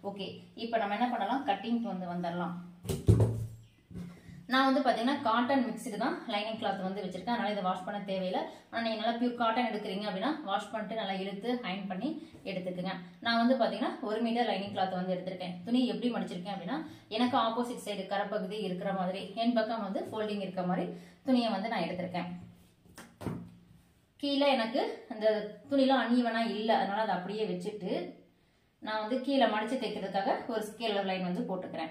okay இப்போ நம்ம என்ன பண்ணலாம் கட்டிங்க்கு வந்து வந்துடலாம் நான் வந்து பார்த்தீங்கன்னா காட்டன் மிக்ஸுக்கு தான் லைனிங் கிளாத் வந்து வச்சிருக்கேன் அதனால இதை வாஷ் பண்ண தேவையில்லை ஆனால் நீங்கள் நல்லா பியூர் காட்டன் எடுக்கிறீங்க அப்படின்னா வாஷ் பண்ணிட்டு நல்லா இழுத்து அயன் பண்ணி எடுத்துக்கோங்க நான் வந்து பார்த்தீங்கன்னா ஒரு மீட்டர் லைனிங் கிளாத் வந்து எடுத்திருக்கேன் துணி எப்படி மடிச்சிருக்கேன் அப்படின்னா எனக்கு ஆப்போசிட் சைடு கரப்பகுதி இருக்கிற மாதிரி என் பக்கம் வந்து ஃபோல்டிங் இருக்க மாதிரி துணியை வந்து நான் எடுத்திருக்கேன் கீழே எனக்கு அந்த துணிலாம் அன்ஈவனா இல்லை அதனால அதை அப்படியே வச்சுட்டு நான் வந்து கீழே மடிச்சு தைக்கிறதுக்காக ஒரு ஸ்கேலர் லைன் வந்து போட்டுக்கிறேன்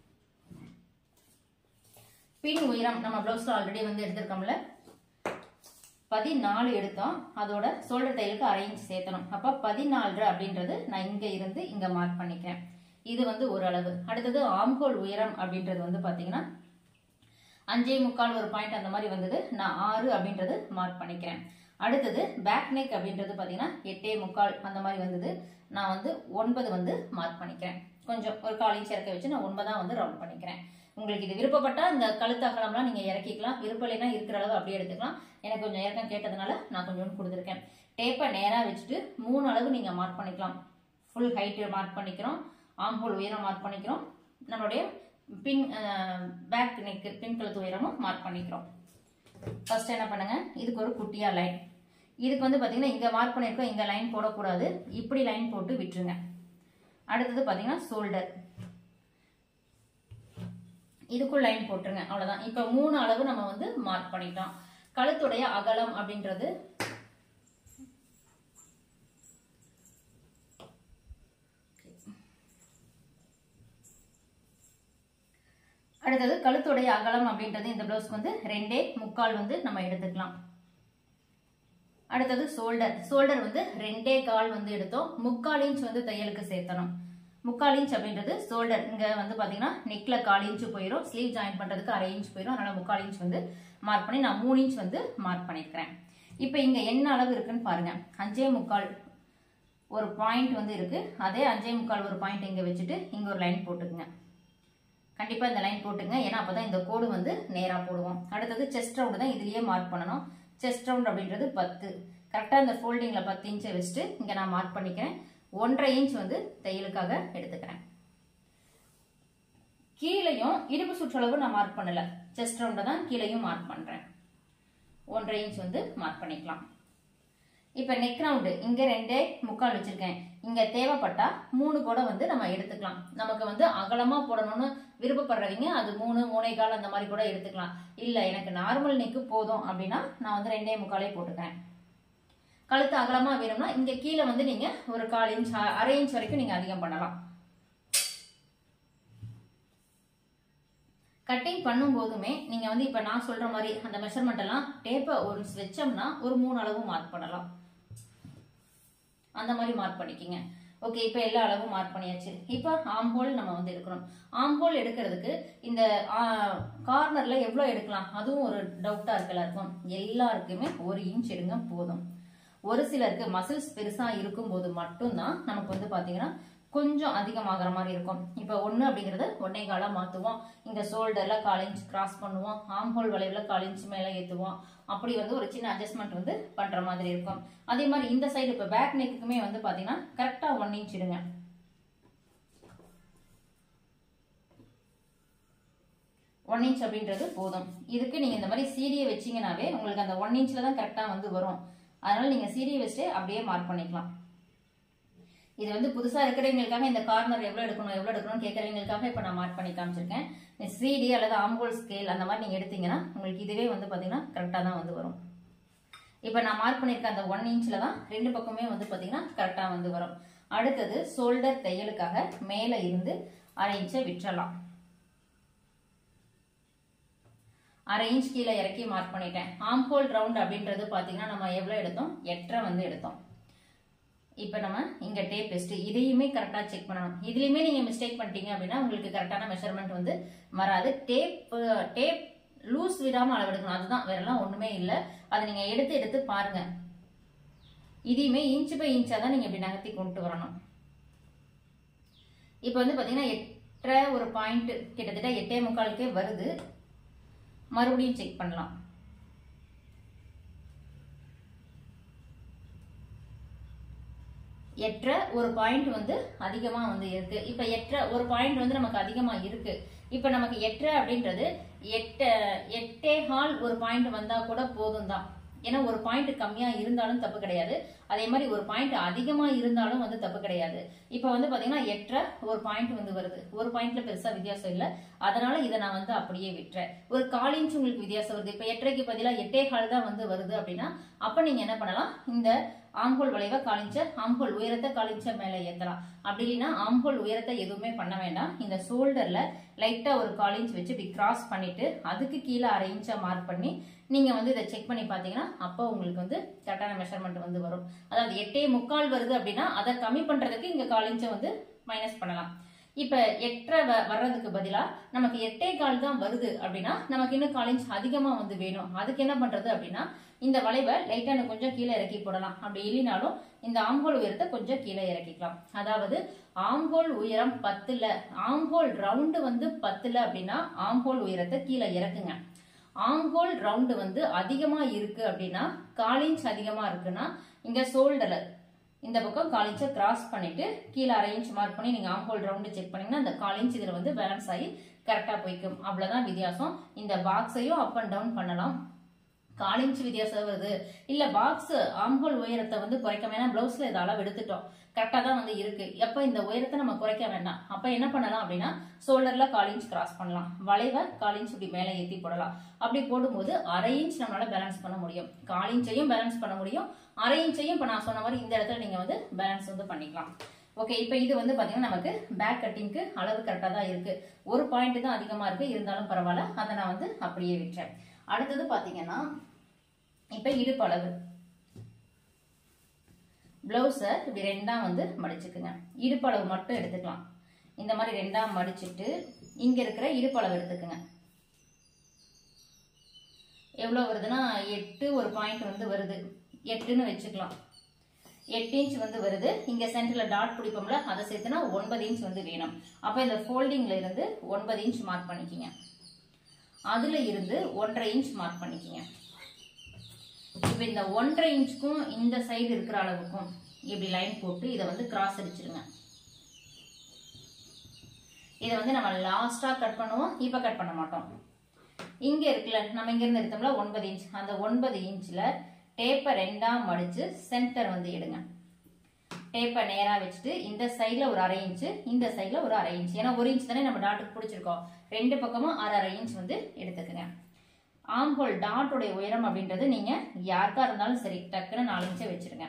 பின் உயரம் நம்ம பிளவுஸ்ல ஆல்ரெடி வந்து எடுத்திருக்கோம்ல பதினாலு எடுத்தோம் அதோட சோல்டர் தையலுக்கு அரை இன்ச் சேர்த்தணும் அப்ப பதினாலு அப்படின்றது நான் இங்க இருந்து இங்க மார்க் பண்ணிக்கிறேன் இது வந்து ஒரு அளவு அடுத்தது ஆம்கோல் உயரம் அப்படின்றது வந்து பாத்தீங்கன்னா அஞ்சே முக்கால் ஒரு பாயிண்ட் அந்த மாதிரி வந்தது நான் ஆறு அப்படின்றது மார்க் பண்ணிக்கிறேன் அடுத்தது பேக் நெக் அப்படின்றது பார்த்தீங்கன்னா எட்டே முக்கால் அந்த மாதிரி வந்தது நான் வந்து ஒன்பது வந்து மார்க் பண்ணிக்கிறேன் கொஞ்சம் ஒரு கால் இன்ச் இறக்க வச்சு நான் ஒன்பதா வந்து ரவுண்ட் பண்ணிக்கிறேன் உங்களுக்கு இது விருப்பப்பட்டா இந்த கழுத்து அகலம்லாம் நீங்க இறக்கிக்கலாம் விருப்பம் இல்லைன்னா இருக்கிற அளவு அப்படியே எடுத்துக்கலாம் எனக்கு கொஞ்சம் இறக்கம் கேட்டதுனால நான் கொஞ்சம் கொடுத்துருக்கேன் டேப்பை நேரா வச்சுட்டு மூணு அளவு நீங்க மார்க் பண்ணிக்கலாம் ஃபுல் ஹைட் மார்க் பண்ணிக்கிறோம் ஆம்பூல் உயரம் மார்க் பண்ணிக்கிறோம் நம்மளுடைய பின் பேக் நெக் பின் கழுத்து உயரமும் மார்க் பண்ணிக்கிறோம் ஃபர்ஸ்ட் என்ன பண்ணுங்க இதுக்கு ஒரு குட்டியா லைன் இதுக்கு வந்து பாத்தீங்கன்னா இங்க மார்க் பண்ணிருக்கோம் இங்க லைன் போடக்கூடாது இப்படி லைன் போட்டு விட்டுருங்க அடுத்தது பாத்தீங்கன்னா ஷோல்டர் இதுக்குள் லைன் போட்டுருங்க அவ்வளவுதான் இப்ப மூணு அளவு நம்ம வந்து மார்க் பண்ணிட்டோம் கழுத்துடைய அகலம் அப்படின்றது அடுத்தது கழுத்துடைய அகலம் அப்படின்றது இந்த பிளவுஸ்க்கு வந்து ரெண்டே முக்கால் வந்து நம்ம எடுத்துக்கலாம் அடுத்தது ஷோல்டர் ஷோல்டர் வந்து ரெண்டே கால் வந்து எடுத்தோம் முக்கால் இன்ச் வந்து தையலுக்கு சேர்த்தணும் முக்கால் இன்ச் அப்படின்றது ஷோல்டர் இங்க வந்து பாத்தீங்கன்னா நெக்ல கால் இன்ச் போயிடும் ஸ்லீவ் ஜாயின் பண்றதுக்கு அரை இன்ச் போயிடும் அதனால முக்கால் இன்ச் வந்து மார்க் பண்ணி நான் மூணு இன்ச் வந்து மார்க் பண்ணிருக்கிறேன் இப்போ இங்க என்ன அளவு இருக்குன்னு பாருங்க அஞ்சே முக்கால் ஒரு பாயிண்ட் வந்து இருக்கு அதே அஞ்சே முக்கால் ஒரு பாயிண்ட் இங்க வச்சுட்டு இங்க ஒரு லைன் போட்டுக்குங்க கண்டிப்பா இந்த லைன் போட்டுங்க ஏன்னா அப்பதான் இந்த கோடு வந்து நேரா போடுவோம் அடுத்தது செஸ்ட் ரவுண்ட் தான் இதுலயே மார்க் பண்ணணும் செஸ்ட் ரவுண்ட் அப்படின்றது பத்து கரெக்டா இந்த ஃபோல்டிங்ல பத்து இன்ச்சை வச்சுட்டு இங்க நான் மார்க் பண்ணிக்கிறேன் ஒன்றரை இன்ச் வந்து தையலுக்காக எடுத்துக்கிறேன் கீழையும் இடுப்பு சுற்றளவு நான் மார்க் பண்ணல செஸ்ட் ரவுண்ட தான் கீழையும் மார்க் பண்றேன் ஒன்றரை இன்ச் வந்து மார்க் பண்ணிக்கலாம் இப்ப நெக் ரவுண்டு இங்க ரெண்டே முக்கால் வச்சிருக்கேன் இங்க தேவைப்பட்டா மூணு கூட வந்து நம்ம எடுத்துக்கலாம் நமக்கு வந்து அகலமா போடணும்னு விருப்பப்படுறவங்க அது மூணு மூணே கால் அந்த மாதிரி கூட எடுத்துக்கலாம் இல்ல எனக்கு நார்மல் நெக்கு போதும் அப்படின்னா நான் வந்து ரெண்டே முக்காலே போட்டுக்கிறேன் கழுத்து அகலமா வேணும்னா இங்க கீழே வந்து நீங்க ஒரு கால் இன்ச் அ- அரை இன்ச் வரைக்கும் நீங்க அதிகம் பண்ணலாம் கட்டிங் பண்ணும் போதுமே நீங்க வந்து இப்ப நான் சொல்ற மாதிரி அந்த மெஷர்மெண்ட் எல்லாம் டேப்பை ஒரு வச்சோம்னா ஒரு மூணு அளவு மார்க் பண்ணலாம் அந்த மாதிரி மார்க் பண்ணிக்கிங்க ஓகே இப்போ எல்லா அளவும் மார்க் பண்ணியாச்சு இப்போ ஆம்போல் நம்ம வந்து எடுக்கணும் ஆம்போல் எடுக்கிறதுக்கு இந்த கார்னர்ல எவ்வளோ எடுக்கலாம் அதுவும் ஒரு டவுட்டா இருக்கு எல்லாருக்கும் எல்லாருக்குமே ஒரு இன்ச் எடுங்க போதும் ஒரு சிலருக்கு மசில்ஸ் பெருசா இருக்கும்போது மட்டும்தான் நமக்கு வந்து பாத்தீங்கன்னா கொஞ்சம் அதிகமாகிற மாதிரி இருக்கும் இப்போ ஒன்று அப்படிங்கறத ஒன்னே காலா மாத்துவோம் இங்க ஷோல்டர்ல கால் இன்ச் கிராஸ் பண்ணுவோம் ஆம்ஹோல் வளைவுல கால் இன்ச் மேல ஏத்துவோம் அப்படி வந்து ஒரு சின்ன அட்ஜஸ்ட்மெண்ட் வந்து பண்ற மாதிரி இருக்கும் அதே மாதிரி இந்த சைடு இப்போ பேக் நெக்குமே வந்து பாத்தீங்கன்னா கரெக்டா ஒன் இன்ச் இடுங்க ஒன் இன்ச் அப்படின்றது போதும் இதுக்கு நீங்க இந்த மாதிரி சீடியை வச்சீங்கன்னாவே உங்களுக்கு அந்த ஒன் இன்ச்ல தான் கரெக்டா வந்து வரும் அதனால நீங்க சீடியை வச்சுட்டு அப்படியே மார்க் பண்ணிக்கலாம் இது வந்து புதுசா இருக்கிறவங்களுக்காக இந்த கார்னர் எவ்வளவு எடுக்கணும் எவ்வளவு எடுக்கணும்னு கேட்கறவங்களுக்காக இப்ப நான் மார்க் பண்ணி காமிச்சிருக்கேன் சிடி அல்லது ஆம்போல் ஸ்கேல் அந்த மாதிரி நீங்க எடுத்தீங்கன்னா உங்களுக்கு இதுவே வந்து பாத்தீங்கன்னா கரெக்டா தான் வந்து வரும் இப்ப நான் மார்க் பண்ணிருக்க அந்த ஒன் இன்ச்ல தான் ரெண்டு பக்கமே வந்து பாத்தீங்கன்னா கரெக்டா வந்து வரும் அடுத்தது ஷோல்டர் தையலுக்காக மேல இருந்து அரை இன்ச்சை விட்டுறலாம் அரை இன்ச் கீழே இறக்கி மார்க் பண்ணிட்டேன் ஆம்ஹோல் ரவுண்ட் அப்படின்றது பாத்தீங்கன்னா நம்ம எவ்வளவு எடுத்தோம் எட்டரை வந்து எடுத்தோம் இப்போ நம்ம இங்க டேப் பெஸ்ட் இதையுமே கரெக்டா செக் பண்ணணும் இதுலயுமே நீங்க மிஸ்டேக் பண்ணிட்டீங்க அப்படின்னா உங்களுக்கு கரெக்டான மெஷர்மெண்ட் வந்து வராது டேப் டேப் லூஸ் விடாம அளவெடுக்கணும் அதுதான் வேற எல்லாம் ஒண்ணுமே இல்ல அதை நீங்க எடுத்து எடுத்து பாருங்க இதையுமே இன்ச் பை இன்ச்சா தான் நீங்க இப்படி நகர்த்தி கொண்டு வரணும் இப்போ வந்து பாத்தீங்கன்னா எட்டரை ஒரு பாயிண்ட் கிட்டத்தட்ட எட்டே முக்காலுக்கே வருது மறுபடியும் செக் பண்ணலாம் எற்ற ஒரு பாயிண்ட் வந்து அதிகமா வந்து இருக்கு இப்ப எற்ற ஒரு பாயிண்ட் வந்து நமக்கு அதிகமா இருக்கு இப்ப நமக்கு எற்ற அப்படின்றது எட்ட எட்டே ஹால் ஒரு பாயிண்ட் வந்தா கூட போதும் தான் ஏன்னா ஒரு பாயிண்ட் கம்மியா இருந்தாலும் தப்பு கிடையாது அதே மாதிரி ஒரு பாயிண்ட் அதிகமா இருந்தாலும் வந்து தப்பு கிடையாது இப்ப வந்து பாத்தீங்கன்னா எற்ற ஒரு பாயிண்ட் வந்து வருது ஒரு பாயிண்ட்ல பெருசா வித்தியாசம் இல்ல அதனால இதை நான் வந்து அப்படியே விட்டுறேன் ஒரு கால் இன்ச் உங்களுக்கு வித்தியாசம் வருது இப்ப எட்டரைக்கு பதிலா எட்டே கால் தான் வந்து வருது அப்படின்னா அப்ப நீங்க என்ன பண்ணலாம் இந்த ஆம்ஹோல் வளைவை காலிஞ்ச ஆம்ஹோல் உயரத்தை காலிஞ்ச மேல ஏத்தலாம் அப்படி இல்லைன்னா ஆம்ஹோல் உயரத்தை எதுவுமே பண்ண வேண்டாம் இந்த ஷோல்டர்ல லைட்டா ஒரு கால் இன்ச் வச்சு இப்படி கிராஸ் பண்ணிட்டு அதுக்கு கீழே அரை இன்ச்சா மார்க் பண்ணி நீங்க வந்து இதை செக் பண்ணி பாத்தீங்கன்னா அப்போ உங்களுக்கு வந்து கரெக்டான மெஷர்மெண்ட் வந்து வரும் அதாவது எட்டே முக்கால் வருது அப்படின்னா அதை கம்மி பண்றதுக்கு இங்க கால் இன்ச்சை வந்து மைனஸ் பண்ணலாம் இப்ப எட்டரை வ- வர்றதுக்கு பதிலா நமக்கு எட்டே கால் தான் வருது அப்படின்னா நமக்கு இன்னும் கால் இன்ச் அதிகமா வந்து வேணும் அதுக்கு என்ன பண்றது அப்படின்னா இந்த வளைவை லைட்டா இன்னும் கொஞ்சம் கீழே இறக்கி போடலாம் அப்படி இல்லைனாலும் இந்த ஆம்ஹோல் உயரத்தை கொஞ்சம் கீழே இறக்கிக்கலாம் அதாவது ஆம்ஹோல் உயரம் பத்துல ஆம்ஹோல் ரவுண்டு வந்து பத்துல அப்படின்னா ஆம்ஹோல் உயரத்தை கீழே இறக்குங்க ஆம்ஹோல் ரவுண்டு வந்து அதிகமா இருக்கு அப்படின்னா கால் இன்ச் அதிகமா இருக்குன்னா இங்க ஷோல்டர் இந்த பக்கம் கால் இன்ச்சை கிராஸ் பண்ணிட்டு கீழே அரை இன்ச் மார்க் பண்ணி நீங்க ஆம்ஹோல் ரவுண்டு செக் பண்ணீங்கன்னா அந்த கால் இன்ச் இதுல வந்து பேலன்ஸ் ஆகி கரெக்டா போய்க்கும் அவ்வளவுதான் வித்தியாசம் இந்த பாக்ஸையும் அப் அண்ட் டவுன் பண்ணலாம் கால் இன்ச் வித்தியாசம் வருது இல்ல பாக்ஸ் ஆம்ஹோல் உயரத்தை வந்து குறைக்க வேணாம் பிளவுஸ்ல இதை அளவு எடுத்துட்டோம் கரெக்டா தான் வந்து இருக்கு எப்ப இந்த உயரத்தை நம்ம குறைக்க வேண்டாம் அப்ப என்ன பண்ணலாம் அப்படின்னா ஷோல்டர்ல கால் இன்ச் கிராஸ் பண்ணலாம் வளைவை கால் இன்ச் இப்படி மேலே ஏத்தி போடலாம் அப்படி போடும்போது அரை இன்ச் நம்மளால பேலன்ஸ் பண்ண முடியும் கால் இன்ச்சையும் பேலன்ஸ் பண்ண முடியும் அரை இன்ச்சையும் இப்ப நான் சொன்ன மாதிரி இந்த இடத்துல நீங்க வந்து பேலன்ஸ் வந்து பண்ணிக்கலாம் ஓகே இப்போ இது வந்து பாத்தீங்கன்னா நமக்கு பேக் கட்டிங்க்கு அளவு கரெக்டாக தான் இருக்கு ஒரு பாயிண்ட் தான் அதிகமா இருக்கு இருந்தாலும் பரவாயில்ல அதை நான் வந்து அப்படியே விட்டேன் அடுத்தது பாத்தீங்கன்னா இப்போ இடுப்பு அளவு பிளவுஸை இப்படி ரெண்டா வந்து மடிச்சுக்குங்க இடுப்பு அளவு மட்டும் எடுத்துக்கலாம் இந்த மாதிரி ரெண்டா மடிச்சிட்டு இங்க இருக்கிற இடுப்பு அளவு எடுத்துக்குங்க எவ்வளவு வருதுன்னா எட்டு ஒரு பாயிண்ட் வந்து வருது எட்டுன்னு வச்சுக்கலாம் எட்டு இன்ச் வந்து வருது இங்க சென்டர்ல டாட் பிடிப்போம்ல அதை சேர்த்துனா ஒன்பது இன்ச் வந்து வேணும் அப்ப இந்த ஃபோல்டிங்ல இருந்து ஒன்பது இன்ச் மார்க் பண்ணிக்கிங்க அதுல இருந்து ஒன்றரை இன்ச் மார்க் பண்ணிக்கிங்க இப்ப இந்த ஒன்றரை இன்ச்சுக்கும் இந்த சைடு இருக்கிற அளவுக்கும் இப்படி லைன் போட்டு இதை வந்து கிராஸ் அடிச்சிருங்க இதை வந்து நம்ம லாஸ்டா கட் பண்ணுவோம் இப்ப கட் பண்ண மாட்டோம் இங்க இருக்குல்ல நம்ம இங்க இருந்து எடுத்தோம்ல ஒன்பது இன்ச் அந்த ஒன்பது இன்ச்ல டேப்பை ரெண்டா மடிச்சு சென்டர் வந்து எடுங்க டேப்பை நேரா வச்சுட்டு இந்த சைடுல ஒரு அரை இன்ச் இந்த சைடுல ஒரு அரை இன்ச் ஏன்னா ஒரு இன்ச் தானே நம்ம டாட்டுக்கு பிடிச்சிருக்கோம் ரெண்டு பக்கமும் அரை அரை இன்ச் வந்து எடுத்துக்கங்க ஆம்ஹோல் டாட்டோடைய உயரம் அப்படின்றது நீங்க யாருக்கா இருந்தாலும் சரி டக்குன்னு நாலு இன்ச்சை வச்சிருங்க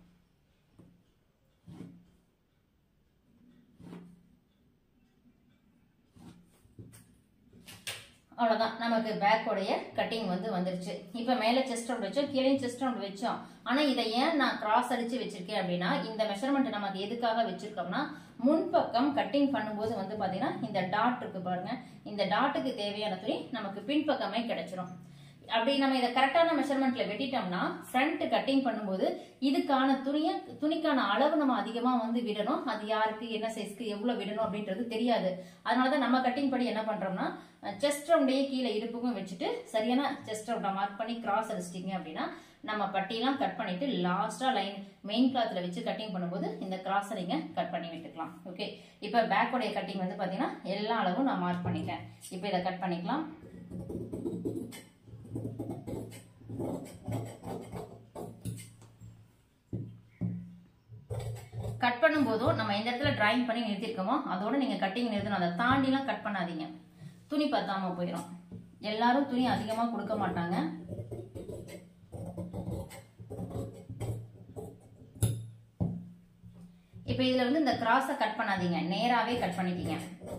அவ்வளவுதான் நமக்கு பேக்கோடைய கட்டிங் வந்து வந்துருச்சு இப்ப மேல செஸ்ட் ரவுண்ட் வச்சோம் கீழே செஸ்ட் ரவுண்ட் வச்சோம் ஆனா இதை ஏன் நான் கிராஸ் அடிச்சு வச்சிருக்கேன் அப்படின்னா இந்த மெஷர்மெண்ட் நமக்கு எதுக்காக வச்சிருக்கோம்னா முன்பக்கம் கட்டிங் பண்ணும்போது வந்து பாத்தீங்கன்னா இந்த டாட் இருக்கு பாருங்க இந்த டாட்டுக்கு தேவையான துணி நமக்கு பின்பக்கமே கிடைச்சிரும் அப்படி நம்ம இதை கரெக்டான மெஷர்மெண்ட்ல வெட்டிட்டோம்னா ஃப்ரண்ட் கட்டிங் பண்ணும்போது இதுக்கான துணிய துணிக்கான அளவு நம்ம அதிகமா வந்து விடணும் அது யாருக்கு என்ன சைஸ்க்கு எவ்வளவு விடணும் அப்படின்றது தெரியாது அதனாலதான் நம்ம கட்டிங் படி என்ன பண்றோம்னா செஸ்ட் ரவுண்டையே கீழே இடுப்புக்கும் வச்சுட்டு சரியான செஸ்ட் ரவுண்டை மார்க் பண்ணி கிராஸ் அடிச்சிட்டிங்க அப்படின்னா நம்ம பட்டியெல்லாம் கட் பண்ணிட்டு லாஸ்டா லைன் மெயின் கிளாத்ல வச்சு கட்டிங் பண்ணும்போது இந்த கிராஸை நீங்க கட் பண்ணி விட்டுக்கலாம் ஓகே இப்போ பேக்கோடைய கட்டிங் வந்து பாத்தீங்கன்னா எல்லா அளவும் நான் மார்க் பண்ணிட்டேன் இப்போ இதை கட் பண்ணிக்கலாம் கட் பண்ணும்போதும் நம்ம எந்த இடத்துல டிராயிங் பண்ணி நிறுத்திருக்கோமோ அதோட நீங்க கட்டிங் நிறுத்தணும் அதை தாண்டிலாம் கட் பண்ணாதீங்க துணி பத்தாம போயிடும் எல்லாரும் துணி அதிகமா கொடுக்க மாட்டாங்க இப்ப இதுல வந்து இந்த கிராஸ கட் பண்ணாதீங்க நேராவே கட் பண்ணிக்கீங்க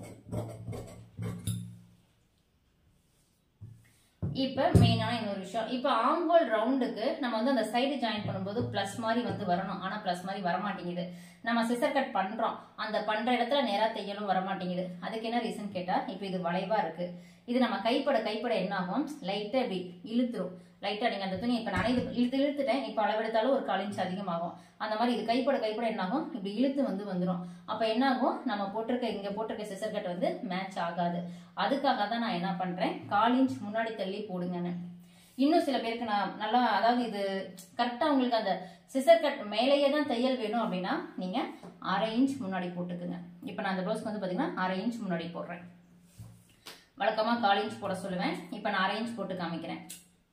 இப்ப மெயினான இன்னொரு விஷயம் இப்ப ஆம்ஹோல் ரவுண்டுக்கு நம்ம வந்து அந்த சைடு ஜாயின் பண்ணும்போது பிளஸ் மாதிரி வந்து வரணும் ஆனா பிளஸ் மாதிரி வர மாட்டேங்குது நம்ம சிசர் கட் பண்றோம் அந்த பண்ற இடத்துல நேரா தையலும் வர மாட்டேங்குது அதுக்கு என்ன ரீசன் கேட்டா இப்ப இது வளைவா இருக்கு இது நம்ம கைப்பட கைப்பட என்ன ஆகும் லைட்டா இப்படி இழுத்துரும் லைட்டா நீங்க அந்த துணி இப்ப நான் இது இழுத்து இழுத்துட்டேன் இப்ப அளவெடுத்தாலும் ஒரு கால் இன்ச் அதிகமாகும் அந்த மாதிரி இது கைப்பட கைப்பட என்ன ஆகும் இப்படி இழுத்து வந்து வந்துரும் அப்ப என்ன ஆகும் நம்ம போட்டிருக்க இங்க போட்டிருக்க சிசர் கட் வந்து மேட்ச் ஆகாது அதுக்காக தான் நான் என்ன பண்றேன் கால் இன்ச் முன்னாடி தள்ளி போடுங்கன்னு இன்னும் சில பேருக்கு நான் நல்லா அதாவது இது கரெக்டா உங்களுக்கு அந்த சிசர் கட் மேலேயே தான் தையல் வேணும் அப்படின்னா நீங்க அரை இன்ச் முன்னாடி போட்டுக்குங்க இப்போ நான் அந்த ப்ளவுஸ்க்கு வந்து பாத்தீங்கன்னா அரை இன்ச் முன்னாடி போடுறேன் வழக்கமா கால் இன்ச் போட சொல்லுவேன் இப்போ நான் அரை இன்ச் போட்டு காமிக்கிறேன்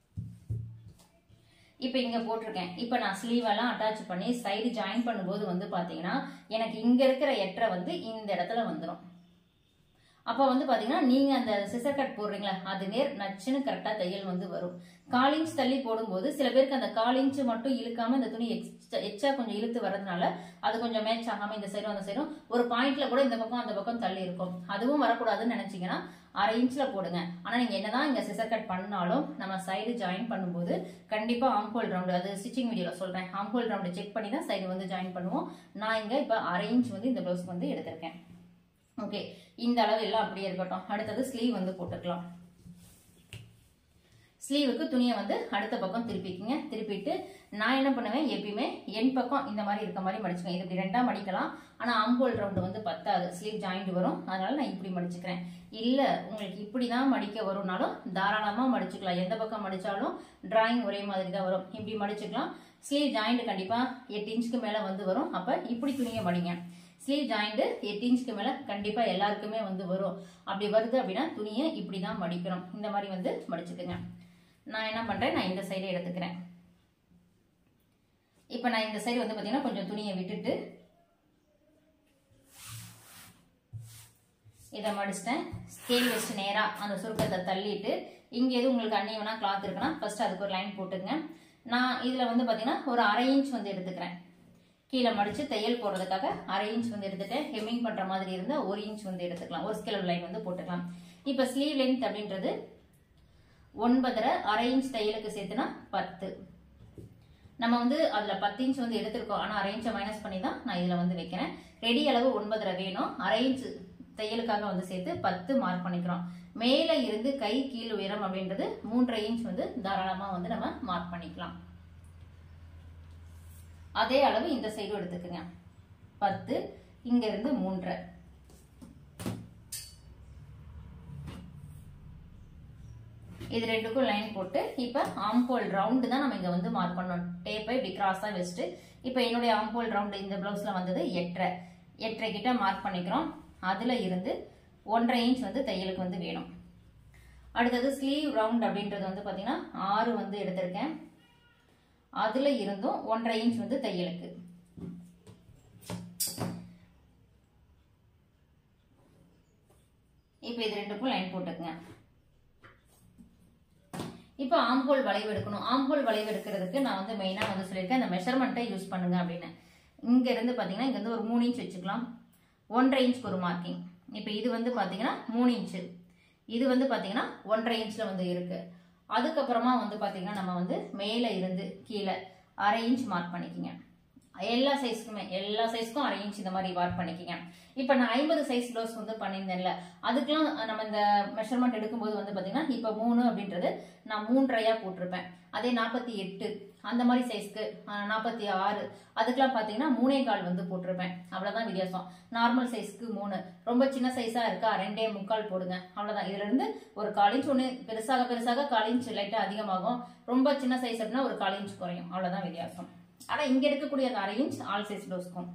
இப்போ இங்க போட்டிருக்கேன் இப்போ நான் ஸ்லீவ் எல்லாம் அட்டாச் பண்ணி சைடு ஜாயின் பண்ணும்போது வந்து பாத்தீங்கன்னா எனக்கு இங்க இருக்கிற எட்டரை வந்து இந்த இடத்துல வந்துடும் அப்போ வந்து பாத்தீங்கன்னா நீங்க அந்த சிசர் கட் போடுறீங்களா அது நேர் நச்சுன்னு கரெக்டா தையல் வந்து வரும் கால் இன்ச் தள்ளி போடும்போது சில பேருக்கு அந்த கால் இன்ச் மட்டும் இழுக்காம இந்த துணி எக்ஸ்ட்ரா எச்சா கொஞ்சம் இழுத்து வரதுனால அது கொஞ்சம் மேட்ச் ஆகாம இந்த சைடும் அந்த சைடும் ஒரு பாயிண்ட்ல கூட இந்த பக்கம் அந்த பக்கம் தள்ளி இருக்கும் அதுவும் வரக்கூடாதுன்னு நினைச்சீங்கன்னா அரை இன்ச்ல போடுங்க ஆனா நீங்க என்னதான் இங்க சிசர் கட் பண்ணாலும் நம்ம சைடு ஜாயின் பண்ணும்போது கண்டிப்பா ஆம்ஹோல் ரவுண்டு அது ஸ்டிச்சிங் வீடியோல சொல்றேன் ஆம்ஹோல் ரவுண்டு செக் பண்ணி தான் சைடு வந்து ஜாயின் பண்ணுவோம் நான் இங்க இப்ப அரை இன்ச் வந்து இந்த ப்ளவுஸ் வந்து எடுத்திருக்கேன் ஓகே இந்த அளவு எல்லாம் அப்படியே இருக்கட்டும் அடுத்தது ஸ்லீவ் வந்து போட்டுக்கலாம் ஸ்லீவுக்கு துணியை வந்து அடுத்த பக்கம் திருப்பிக்கிங்க திருப்பிட்டு நான் என்ன பண்ணுவேன் எப்பயுமே என் பக்கம் இந்த மாதிரி இருக்க மாதிரி மடிச்சுக்கேன் இது இப்படி ரெண்டா மடிக்கலாம் ஆனா ஆம்போல் ரவுண்டு வந்து பத்தாது ஸ்லீவ் ஜாயிண்ட் வரும் அதனால நான் இப்படி மடிச்சுக்கிறேன் இல்ல உங்களுக்கு இப்படிதான் மடிக்க வரும்னாலும் தாராளமா மடிச்சுக்கலாம் எந்த பக்கம் மடிச்சாலும் டிராயிங் ஒரே மாதிரி தான் வரும் இப்படி மடிச்சுக்கலாம் ஸ்லீவ் ஜாயிண்ட் கண்டிப்பா எட்டு இன்ச்சுக்கு மேல வந்து வரும் அப்ப இப்படி துணியை மடிங்க ஸ்லீவ் ஜாயிண்ட் எட்டு இன்ச்சுக்கு மேல கண்டிப்பா எல்லாருக்குமே வந்து வரும் அப்படி வருது அப்படின்னா துணியை இப்படி தான் மடிக்கிறோம் இந்த மாதிரி வந்து மடிச்சுக்குங்க நான் என்ன பண்றேன் நான் இந்த சைடு எடுத்துக்கிறேன் இப்போ நான் இந்த சைடு வந்து பாத்தீங்கன்னா கொஞ்சம் துணியை விட்டுட்டு இதை மடிச்சிட்டேன் ஸ்கேல் வச்சு நேரா அந்த சுருக்கத்தை தள்ளிட்டு இங்க எது உங்களுக்கு அன்னியவனா கிளாத் இருக்குன்னா ஃபர்ஸ்ட் அதுக்கு ஒரு லைன் போட்டுங்க நான் இதுல வந்து பாத்தீங்கன்னா ஒரு அரை இன்ச் வந்து எடுத்துக்கிறேன் கீழே மடிச்சு தையல் போடுறதுக்காக அரை இன்ச் வந்து எடுத்துட்டு ஹெம்மிங் பண்ற மாதிரி இருந்தா ஒரு இன்ச் வந்து எடுத்துக்கலாம் ஒரு ஸ்கேல் லைன் வந்து போட்டுக்கலாம் இப்ப ஸ்லீவ் லென்த் அப்படின்றது ஒன்பதரை அரை இன்ச் தையலுக்கு சேர்த்துனா பத்து நம்ம வந்து அதுல பத்து இன்ச் வந்து எடுத்திருக்கோம் ஆனா அரை இன்ச்சை மைனஸ் பண்ணி தான் நான் இதுல வந்து வைக்கிறேன் ரெடி அளவு ஒன்பதரை வேணும் அரை இன்ச் தையலுக்காக வந்து சேர்த்து பத்து மார்க் பண்ணிக்கிறோம் மேல இருந்து கை கீழ் உயரம் அப்படின்றது மூன்றரை இன்ச் வந்து தாராளமா வந்து நம்ம மார்க் பண்ணிக்கலாம் அதே அளவு இந்த சைடும் எடுத்துக்கோங்க பத்து இங்க இருந்து மூன்றரை இது ரெண்டுக்கும் லைன் போட்டு இப்போ ஆம்போல் ரவுண்டு தான் நம்ம இங்க வந்து மார்க் பண்ணோம் டேப்பை இப்படி கிராஸா வச்சுட்டு இப்போ என்னுடைய ஆம்போல் ரவுண்டு இந்த பிளவுஸ்ல வந்தது எட்டரை எட்டரை கிட்ட மார்க் பண்ணிக்கிறோம் அதுல இருந்து ஒன்றரை இன்ச் வந்து தையலுக்கு வந்து வேணும் அடுத்தது ஸ்லீவ் ரவுண்ட் அப்படின்றது வந்து பாத்தீங்கன்னா ஆறு வந்து எடுத்திருக்கேன் அதுல இருந்தும் ஒன்றரை இன்ச் வந்து தையலுக்கு இப்போ இது ரெண்டுக்கும் லைன் போட்டுக்குங்க இப்போ ஆம்போல் வளைவு எடுக்கணும் ஆம்போல் வளைவு எடுக்கிறதுக்கு நான் வந்து மெயினாக வந்து சொல்லியிருக்கேன் அந்த மெஷர்மெண்ட்டை யூஸ் பண்ணுங்க அப்படின்னு இங்க இருந்து பார்த்தீங்கன்னா இங்க இருந்து ஒரு மூணு இன்ச் வச்சுக்கலாம் ஒன்றரை இன்ச்க்கு ஒரு மார்க்கிங் இப்போ இது வந்து பார்த்தீங்கன்னா மூணு இன்ச்சு இது வந்து பார்த்தீங்கன்னா ஒன்றரை இன்ச்சில் வந்து இருக்கு அதுக்கப்புறமா வந்து பார்த்தீங்கன்னா நம்ம வந்து மேலே இருந்து கீழே அரை இன்ச் மார்க் பண்ணிக்கிங்க எல்லா சைஸ்க்குமே எல்லா சைஸ்க்கும் அரை இன்ச் இந்த மாதிரி மார்க் பண்ணிக்கிங்க இப்போ நான் ஐம்பது சைஸ் ப்ளவுஸ் வந்து பண்ணியிருந்தேன்ல அதுக்கெல்லாம் நம்ம இந்த மெஷர்மெண்ட் எடுக்கும்போது வந்து பார்த்தீங்கன்னா இப்போ மூணு அப்படின்றது நான் மூன்றரையா போட்டிருப்பேன் அதே நாற்பத்தி எட்டு அந்த மாதிரி சைஸ்க்கு நாற்பத்தி ஆறு அதுக்கெல்லாம் பார்த்தீங்கன்னா மூணே கால் வந்து போட்டிருப்பேன் அவ்வளோதான் வித்தியாசம் நார்மல் சைஸ்க்கு மூணு ரொம்ப சின்ன சைஸா இருக்கா ரெண்டே முக்கால் போடுங்க அவ்வளோதான் இதுல இருந்து ஒரு கால் இன்ச் ஒன்று பெருசாக பெருசாக கால் இன்ச் லைட்டாக அதிகமாகும் ரொம்ப சின்ன சைஸ் அப்படின்னா ஒரு கால் இன்ச் குறையும் அவ்வளோதான் வித்தியாசம் ஆனா இங்க இருக்கக்கூடிய அந்த அரை இன்ச் ஆல் சைஸ் ப்ளவுஸ்க்கும்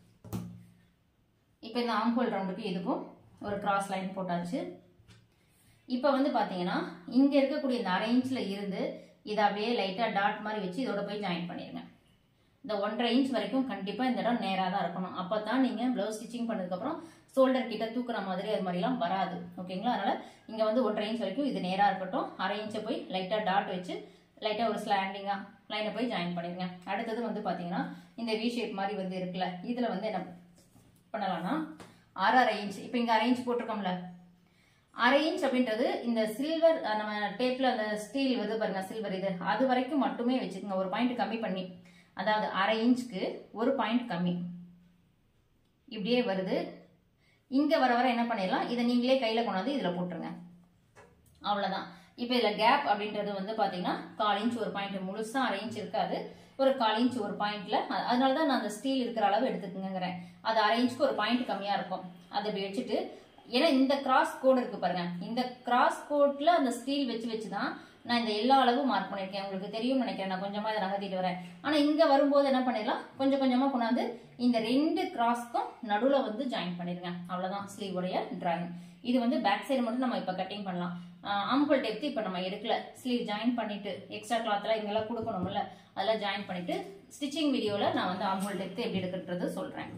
இப்போ இந்த ஆம்போல் ரவுண்டுக்கு இதுக்கும் ஒரு கிராஸ் லைன் போட்டாச்சு இப்போ வந்து பாத்தீங்கன்னா இங்க இருக்கக்கூடிய இந்த அரை இன்ச்ல இருந்து இதை அப்படியே லைட்டா டாட் மாதிரி வச்சு இதோட போய் ஜாயின் பண்ணிருங்க இந்த ஒன்றரை இன்ச் வரைக்கும் கண்டிப்பா இந்த இடம் நேரா தான் இருக்கணும் அப்பதான் நீங்க பிளவுஸ் ஸ்டிச்சிங் பண்ணதுக்கு அப்புறம் ஷோல்டர் கிட்ட தூக்குற மாதிரி அது மாதிரிலாம் வராது ஓகேங்களா அதனால இங்க வந்து ஒன்றரை இன்ச் வரைக்கும் இது நேரா இருக்கட்டும் அரை இன்ச்சை போய் லைட்டா டாட் வச்சு லைட்டா ஒரு ஸ்லாண்டிங்கா லைனை போய் ஜாயின் பண்ணிருங்க அடுத்தது வந்து பாத்தீங்கன்னா இந்த வி ஷேப் மாதிரி வந்து இருக்குல்ல இதுல வந்து என்ன பண்ணலாம்னா அரை அரை இன்ச் இப்போ இங்க அரை இன்ச் போட்டிருக்கோம்ல அரை இன்ச் அப்படின்றது இந்த சில்வர் நம்ம டேப்ல அந்த ஸ்டீல் வருது பாருங்க சில்வர் இது அது வரைக்கும் மட்டுமே வச்சுக்கோங்க ஒரு பாயிண்ட் கம்மி பண்ணி அதாவது அரை இன்ச்க்கு ஒரு பாயிண்ட் கம்மி இப்படியே வருது இங்க வர வர என்ன பண்ணிடலாம் இதை நீங்களே கையில கொண்டாந்து இதுல போட்டுருங்க அவ்வளவுதான் இப்போ இதுல கேப் அப்படின்றது வந்து பாத்தீங்கன்னா கால் இன்ச் ஒரு பாயிண்ட் முழுசா அரை இன்ச் இருக்காது ஒரு கால் இன்ச் ஒரு பாயிண்ட்ல அதனால தான் நான் அந்த ஸ்டீல் இருக்கிற அளவு எடுத்துக்கங்கிறேன் அது அரை இன்ச்சுக்கு ஒரு பாயிண்ட் கம்மியா இருக்கும் அதை இப்படி வச்சுட்டு ஏன்னா இந்த கிராஸ் கோடு இருக்கு பாருங்க இந்த கிராஸ் கோட்ல அந்த ஸ்டீல் வச்சு வச்சு தான் நான் இந்த எல்லா அளவும் மார்க் பண்ணியிருக்கேன் உங்களுக்கு தெரியும் நினைக்கிறேன் நான் கொஞ்சமா இதை நகர்த்திட்டு வரேன் ஆனா இங்க வரும்போது என்ன பண்ணிடலாம் கொஞ்சம் கொஞ்சமா கொண்டாந்து இந்த ரெண்டு கிராஸ்க்கும் நடுவுல வந்து ஜாயின் பண்ணிருங்க அவ்வளவுதான் ஸ்லீவ் உடைய டிராயிங் இது வந்து பேக் சைடு மட்டும் நம்ம இப்ப கட்டிங் பண்ணலாம் ஆம்கோல் டெப்த் இப்ப நம்ம எடுக்கல ஸ்லீவ் ஜாயின் பண்ணிட்டு எக்ஸ்ட்ரா கிளாத்லாம் இங்கெல்லாம் கொடுக்கணும்ல அதெல்லாம் ஜாயின் பண்ணிட்டு ஸ்டிச்சிங் வீடியோல நான் வந்து ஆம்கோல் டெப்த் எப்படி எடுக்கிறது சொல்றேன்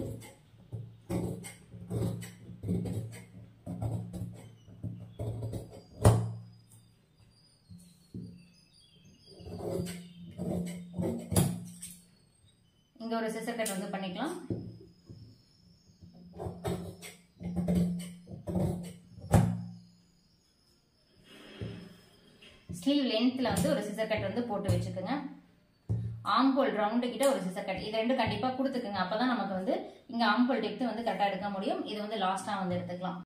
இங்க ஒரு சிசர் கட் வந்து பண்ணிக்கலாம் ஸ்லீவ் லென்த்ல வந்து ஒரு சிசர் கட் வந்து போட்டு வச்சுக்கோங்க ஆம்ஹோல் ரவுண்டு கிட்ட ஒரு சிசர் கட் இது ரெண்டு கண்டிப்பா கொடுத்துக்குங்க அப்பதான் நமக்கு வந்து இங்க ஆம்ஹோல் டெப்த் வந்து கரெக்டா எடுக்க முடியும் இது வந்து லாஸ்டா வந்து எடுத்துக்கலாம்